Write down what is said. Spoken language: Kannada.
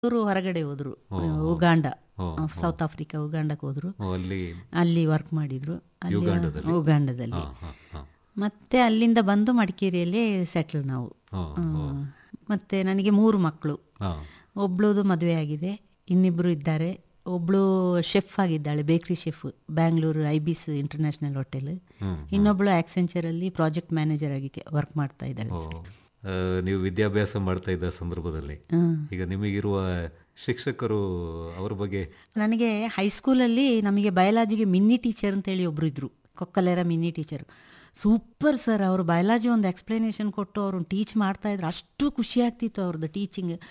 ಅವರು ಹೊರಗಡೆ ಹೋದ್ರು ಉಗಾಂಡ ಹೋ, ಸೌತ್ ಆಫ್ರಿಕಾ ಉಗಾಂಡಕ್ಕೆ ಹೋದ್ರು ಓ, ಅಲ್ಲಿ ಅಲ್ಲಿ ವರ್ಕ್ ಮಾಡಿದ್ರು ಅಲ್ಲಿ ಯುಗಾಂಡದಲ್ಲಿ? ಉಗಾಂಡದಲ್ಲಿ ಹಾ, ಹಾ, ಹಾ. ಮತ್ತೆ ಅಲ್ಲಿಂದ ಬಂದು ಮಡಿಕೇರಿಯಲ್ಲಿ ಸೆಟ್ಲ್ ನಾವು ಹಾ, ಆ, ಮತ್ತೆ ನನಗೆ ಮೂರು ಮಕ್ಕಳು ಹಾ. ಒಬ್ಳದು ಮದುವೆ ಆಗಿದೆ ಇನ್ನಿಬ್ರು ಇದ್ದಾರೆ ಒಬ್ಳು ಶೆಫ್ ಆಗಿದ್ದಾಳೆ bakery chef Bangalore Ibis international hotel hmm. ಇನ್ನೊಬ್ಳು ಆಕ್ಸೆಂಚರ್ ಅಲ್ಲಿ ಪ್ರಾಜೆಕ್ಟ್ ಮ್ಯಾನೇಜರ್ ಆಗಿ ವರ್ಕ್ ಮಾಡ್ತಾ ಇದ್ದಾಳೆ ಓ, ಆ, ನೀವು ವಿದ್ಯಾಭ್ಯಾಸ ಮಾಡ್ತಾ ಇದ್ದ ಸಂದರ್ಭದಲ್ಲಿ ಹ್ಮ್. ಈಗ ನಿಮಗಿರುವ ಶಿಕ್ಷಕರು ಅವ್ರ ಬಗ್ಗೆ ನನಗೆ ಹೈಸ್ಕೂಲಲ್ಲಿ ನಮಗೆ ಬಯಾಲಜಿಗೆ ಮಿನ್ನಿ ಟೀಚರ್ ಅಂತೇಳಿ ಒಬ್ರು ಇದ್ರು ಕೊಕ್ಕಲೆರ ಮಿನ್ನಿ ಟೀಚರ್ ಸೂಪರ್ ಸರ್ ಅವರು ಬಯಾಲಜಿ ಒಂದು ಎಕ್ಸ್ಪ್ಲನೇಷನ್ ಕೊಟ್ಟು ಅವ್ರನ್ನ ಟೀಚ್ ಮಾಡ್ತಾ ಇದ್ರು ಅಷ್ಟು ಖುಷಿ ಆಗ್ತಿತ್ತು ಅವ್ರದ್ದು ಟೀಚಿಂಗ್